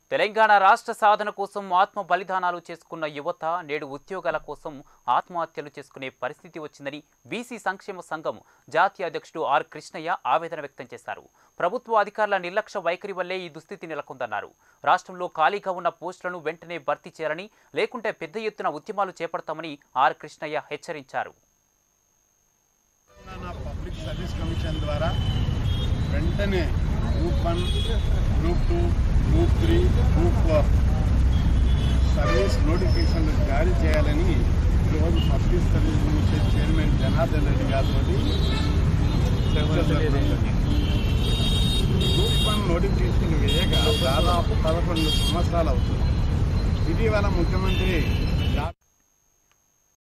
తెలంగాణ రాష్ట్ర సాధన కోసం ఆత్మ బలిదానాలు చేసుకున్న యువత నేడు ఉద్యోగాల కోసం ఆత్మహత్యలు చేసుకునే పరిస్థితి వచ్చిందని బీసీ సంక్షేమ సంఘం జాతీయ అధ్యక్షుడు ఆర్ కృష్ణయ్య ఆవేదన వ్యక్తం చేశారు ప్రభుత్వ అధికారుల నిర్లక్ష్య వైఖరి వల్లే ఈ దుస్థితి నెలకొందన్నారు రాష్ట్రంలో ఖాళీగా ఉన్న పోస్టులను వెంటనే భర్తీ చేయాలని లేకుంటే పెద్ద ఎత్తున ఉద్యమాలు చేపడతామని ఆర్ కృష్ణయ్య హెచ్చరించారు తెలంగాణ పబ్లిక్ సర్వీస్ కమిషన్ ద్వారా వెంటనే group one group two group three group four service నోటిఫికేషన్లు జారీ చేయాలని ఈరోజు public service commission chairman Janardhan Reddy గారితో గ్రూప్ వన్ నోటిఫికేషన్ వేయగా దాదాపు పదకొండు సంవత్సరాలు అవుతుంది ఇటీవల ముఖ్యమంత్రి